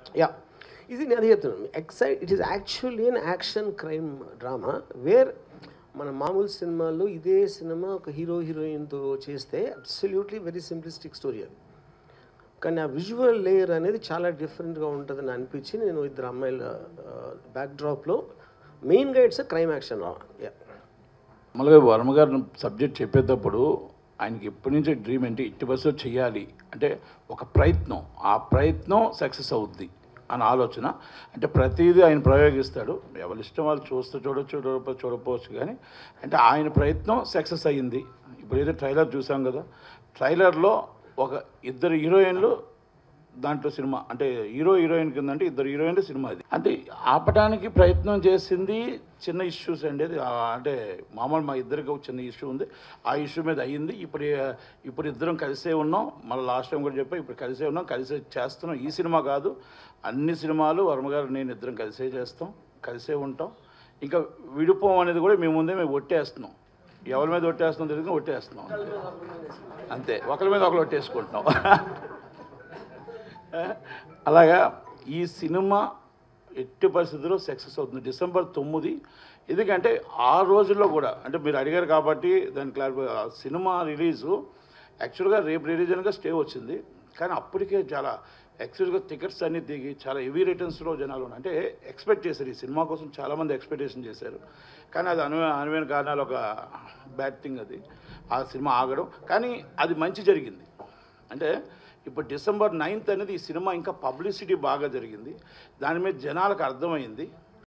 yeah ఇది నేను అదే చెప్తున్నాను excite it is actually an action crime drama where మన మామూలు సినిమాల్లో ఇదే సినిమా ఒక హీరో హీరోయిన్తో చేస్తే అబ్సల్యూట్లీ వెరీ సింప్లిస్టిక్ స్టోరీ అది కానీ ఆ విజువల్ లేయర్ అనేది చాలా డిఫరెంట్గా ఉంటుందని అనిపించి నేను ఇద్దరు అమ్మాయిల బ్యాక్డ్రాప్లో మెయిన్గా ఇట్స్ క్రైమ్ యాక్షన్ యా మామూలుగా వర్మ గారు సబ్జెక్ట్ చెప్పేటప్పుడు ఆయనకి ఎప్పటి నుంచో డ్రీమ్ ఏంటి ఇట్టి బస్సు చేయాలి అంటే ఒక ప్రయత్నం ఆ ప్రయత్నం సక్సెస్ అవుద్ది అని ఆలోచన అంటే ప్రతిదీ ఆయన ప్రయోగిస్తాడు ఎవరి ఇష్టం వాళ్ళు చూస్తే చూడొచ్చు చూడపో చూడకపోవచ్చు కానీ అంటే ఆయన ప్రయత్నం సక్సెస్ అయ్యింది ఇప్పుడు ఏదో ట్రైలర్ చూసాం కదా ట్రైలర్లో ఒక ఇద్దరు హీరోయిన్లు దాంట్లో సినిమా అంటే హీరో హీరోయిన్ కింద అంటే ఇద్దరు హీరోయిన్లు సినిమా అది అంటే ఆపడానికి ప్రయత్నం చేసింది చిన్న ఇష్యూస్ అండి అది ఆ, అంటే మామూలు మా ఇద్దరికి ఒక చిన్న ఇష్యూ ఉంది ఆ ఇష్యూ మీద అయ్యింది ఇప్పుడు ఇప్పుడు ఇద్దరం కలిసే ఉన్నాం మళ్ళీ లాస్ట్ టైం కూడా చెప్పా ఇప్పుడు కలిసే ఉన్నాం కలిసే చేస్తున్నాం ఈ సినిమా కాదు అన్ని సినిమాలు వర్మగారు నేను ఇద్దరం కలిసే చేస్తాం కలిసే ఉంటాం ఇంకా విడిపోం అనేది కూడా మేము ముందే మేము ఒట్టేస్తున్నాం ఎవరి మీద ఒట్టేస్తున్నాం తెలియదు ఒట్టేస్తున్నాం అంతే ఒకరి మీద ఒకరు ఒట్టేసుకుంటున్నాం అలాగా ఈ సినిమా ఎట్టి పరిస్థితుల్లో సక్సెస్ అవుతుంది డిసెంబర్ తొమ్మిది ఎందుకంటే ఆ రోజుల్లో కూడా అంటే మీరు అడిగారు కాబట్టి దాని క్లారిఫై ఆ సినిమా రిలీజు యాక్చువల్గా రేపు రిలీజ్ అనగా స్టే వచ్చింది కానీ అప్పటికే చాలా యాక్చువల్గా టికెట్స్ అన్నీ దిగి చాలా హెవీ రిటర్న్స్లో జనాలు ఉన్నారు అంటే ఎక్స్పెక్ట్ చేశారు ఈ సినిమా కోసం చాలామంది ఎక్స్పెక్టేషన్ చేశారు కానీ అది అను అనువైన కారణాలు ఒక బ్యాడ్ థింగ్ అది ఆ సినిమా ఆగడం కానీ అది మంచి జరిగింది అంటే ఇప్పుడు డిసెంబర్ నైన్త్ అనేది ఈ సినిమా ఇంకా పబ్లిసిటీ బాగా జరిగింది దాని మీద జనాలకు అర్థమైంది